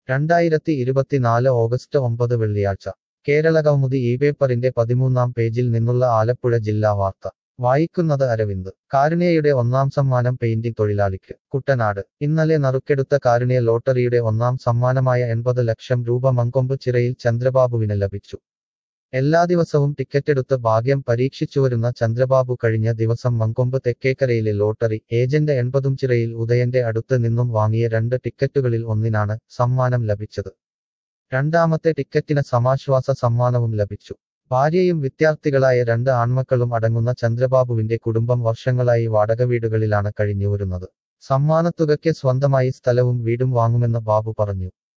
രണ്ടായിരത്തി ഇരുപത്തിനാല് ഓഗസ്റ്റ് ഒമ്പത് വെള്ളിയാഴ്ച കേരളകൗമുദി ഈ പേപ്പറിന്റെ പതിമൂന്നാം പേജിൽ നിന്നുള്ള ആലപ്പുഴ ജില്ലാ വാർത്ത വായിക്കുന്നത് അരവിന്ദ് കാരുണ്യയുടെ ഒന്നാം സമ്മാനം പെയിന്റിംഗ് തൊഴിലാളിക്ക് കുട്ടനാട് ഇന്നലെ നറുക്കെടുത്ത കാരുണ്യ ലോട്ടറിയുടെ ഒന്നാം സമ്മാനമായ എൺപത് ലക്ഷം രൂപ മങ്കൊമ്പ് ചിറയിൽ ചന്ദ്രബാബുവിന് ലഭിച്ചു എല്ലാ ദിവസവും ടിക്കറ്റെടുത്ത് ഭാഗ്യം പരീക്ഷിച്ചുവരുന്ന ചന്ദ്രബാബു കഴിഞ്ഞ ദിവസം മങ്കൊമ്പ് തെക്കേക്കരയിലെ ലോട്ടറി ഏജന്റ് എൺപതും ചിറയിൽ ഉദയന്റെ അടുത്ത് നിന്നും വാങ്ങിയ രണ്ട് ടിക്കറ്റുകളിൽ ഒന്നിനാണ് സമ്മാനം ലഭിച്ചത് രണ്ടാമത്തെ ടിക്കറ്റിന് സമാശ്വാസ സമ്മാനവും ലഭിച്ചു ഭാര്യയും വിദ്യാർത്ഥികളായ രണ്ട് ആൺമക്കളും അടങ്ങുന്ന ചന്ദ്രബാബുവിന്റെ കുടുംബം വർഷങ്ങളായി വാടക വീടുകളിലാണ് കഴിഞ്ഞുവരുന്നത് സമ്മാനത്തുകയ്ക്ക് സ്വന്തമായി സ്ഥലവും വീടും വാങ്ങുമെന്ന് ബാബു പറഞ്ഞു